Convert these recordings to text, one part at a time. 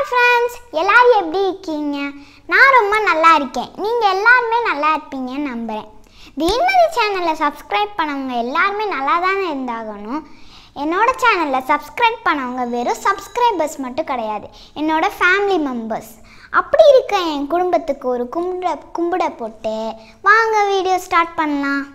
hi friends எல்லாரும் எப்படி இருக்கீங்க நான் ரொம்ப நல்லா இருக்கேன் நீங்கள் எல்லாருமே நல்லா இருப்பீங்கன்னு நம்புகிறேன் தீன்மதி சேனலை சப்ஸ்கிரைப் பண்ணவங்க எல்லாருமே நல்லா தானே இருந்தாகணும் என்னோட சேனலில் சப்ஸ்கிரைப் பண்ணவங்க வெறும் சப்ஸ்கிரைபர்ஸ் மட்டும் கிடையாது என்னோட ஃபேமிலி மெம்பர்ஸ் அப்படி இருக்க என் குடும்பத்துக்கு ஒரு கும்பிட கும்பிட போட்டு வாங்க வீடியோ ஸ்டார்ட் பண்ணலாம்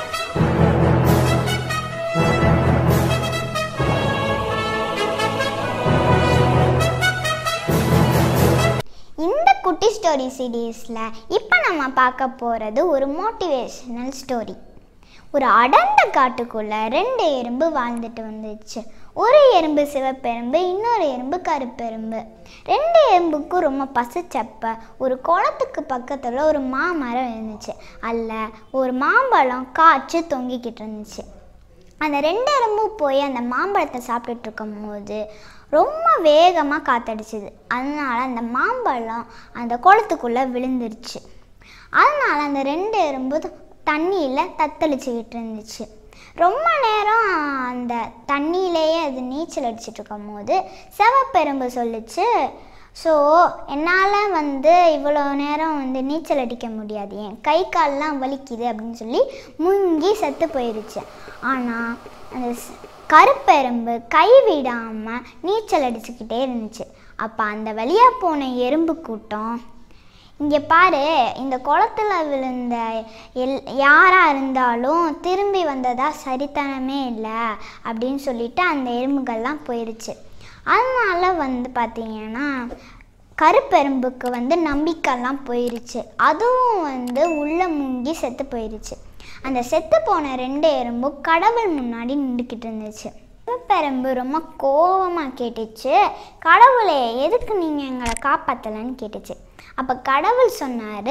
இந்த குட்டி ஸ்டோரி சீரீஸில் இப்போ நம்ம பார்க்க போகிறது ஒரு மோட்டிவேஷனல் ஸ்டோரி ஒரு அடர்ந்த காட்டுக்குள்ளே ரெண்டு எறும்பு வாழ்ந்துட்டு வந்துச்சு ஒரு எறும்பு சிவப்பெரும்பு இன்னொரு எறும்பு கருப்பெரும்பு ரெண்டு எறும்புக்கும் ரொம்ப பசிச்சப்ப ஒரு குளத்துக்கு பக்கத்தில் ஒரு மாமரம் இருந்துச்சு அதில் ஒரு மாம்பழம் காய்ச்சி தொங்கிக்கிட்டு இருந்துச்சு அந்த ரெண்டு எறும்பும் போய் அந்த மாம்பழத்தை சாப்பிட்டுட்டு இருக்கும்போது ரொம்ப வேகமாக காத்தடிச்சுது அதனால அந்த மாம்பழம் அந்த குளத்துக்குள்ளே விழுந்துருச்சு அதனால அந்த ரெண்டு எறும்பு தண்ணியில் தத்தளிச்சுக்கிட்டு இருந்துச்சு ரொம்ப நேரம் அந்த தண்ணியிலேயே அது நீச்சல் அடிச்சிட்டு இருக்கும்போது சிவப்பெரும்பு சொல்லுச்சு ஸோ என்னால் வந்து இவ்வளோ நேரம் வந்து நீச்சல் அடிக்க முடியாது என் கை கால்லாம் வலிக்குது அப்படின்னு சொல்லி முங்கி செத்து போயிருச்சு ஆனால் அந்த ஸ்- கருப்பெரும்பு கை விடாமல் நீச்சல் அடிச்சுக்கிட்டே இருந்துச்சு அப்போ அந்த வழியாக போன எறும்பு கூட்டம் இங்கே பாரு இந்த குளத்துல விழுந்த எல் யாராக இருந்தாலும் திரும்பி வந்ததா சரித்தனமே இல்லை அப்படின்னு சொல்லிட்டு அந்த எறும்புகள்லாம் போயிடுச்சு அதனால வந்து பார்த்தீங்கன்னா கருப்பெரும்புக்கு வந்து நம்பிக்கைலாம் போயிருச்சு அதுவும் வந்து உள்ள முங்கி செத்து போயிருச்சு அந்த செத்து போன ரெண்டு எறும்பும் கடவுள் முன்னாடி நின்றுக்கிட்டு இருந்துச்சு கருப்பெரும்பு ரொம்ப கோவமாக கேட்டுச்சு கடவுளே எதுக்கு நீங்கள் எங்களை காப்பாற்றலைன்னு கேட்டுச்சு அப்போ கடவுள் சொன்னார்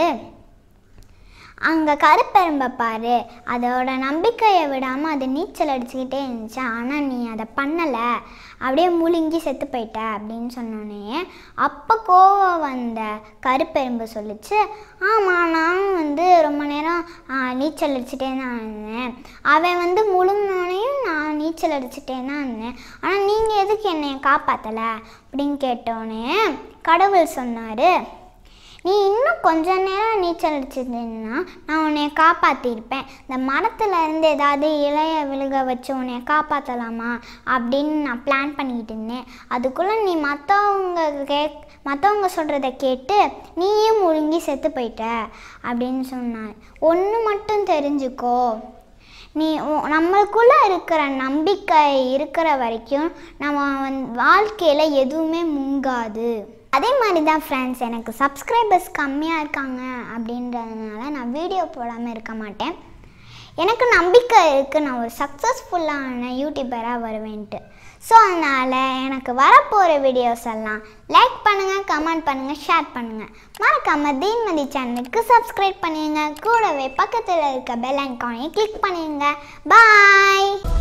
அங்கே கருப்பெரும்பை பாரு அதோட நம்பிக்கையை விடாமல் அது நீச்சல் அடிச்சுக்கிட்டே இருந்துச்சு ஆனால் நீ அதை பண்ணலை அப்படியே முழுங்கி செத்து போயிட்ட அப்படின்னு சொன்னோன்னே அப்போ கோவம் வந்த கருப்பெரும்பு சொல்லுச்சு ஆமாம் நான் வந்து ரொம்ப நேரம் ஆ, நீச்சல் அடிச்சுட்டே தான் இருந்தேன் அவன் வந்து முழுங்கினோனையும் நான் நீச்சல் அடிச்சுட்டே தான் இருந்தேன் ஆனால் நீங்கள் எதுக்கு என்னை காப்பாற்றலை அப்படின்னு கேட்டோன்னே கடவுள் சொன்னார் நீ இன்னும் கொஞ்ச நேரம் நீச்சல் அடிச்சிருந்தீங்கன்னா நான் உன்னை காப்பாற்றிருப்பேன் இந்த மரத்துல இருந்து ஏதாவது இலைய விழுக வச்சு உன்னை காப்பாற்றலாமா அப்படின்னு நான் பிளான் பண்ணிக்கிட்டு இருந்தேன் அதுக்குள்ளே நீ மற்றவங்க கே மற்றவங்க சொல்கிறத கேட்டு நீயும் முழுங்கி செத்து போயிட்ட அப்படின்னு சொன்னார் ஒன்று மட்டும் தெரிஞ்சுக்கோ நீ உ- நம்மளுக்குள்ள இருக்கிற நம்பிக்கை இருக்கிற வரைக்கும் நம்ம வந்து வாழ்க்கையில் எதுவுமே முங்காது அதே மாதிரி தான் ஃப்ரெண்ட்ஸ் எனக்கு சப்ஸ்கிரைபர்ஸ் கம்மியாக இருக்காங்க அப்படின்றதுனால நான் வீடியோ போடாமல் இருக்க மாட்டேன் எனக்கு நம்பிக்கை இருக்குது நான் ஒரு சக்ஸஸ்ஃபுல்லான யூடியூபராக வருவேன்ட்டு ஸோ அதனால் எனக்கு வரப்போகிற வீடியோஸ் எல்லாம் லைக் பண்ணுங்கள் கமெண்ட் பண்ணுங்கள் ஷேர் பண்ணுங்கள் மறக்காமல் தீன்மதி சேனலுக்கு சப்ஸ்கிரைப் பண்ணிடுங்க கூடவே பக்கத்தில் இருக்க பெல் ஐக்கானையும் கிளிக் பண்ணிடுங்க பாய்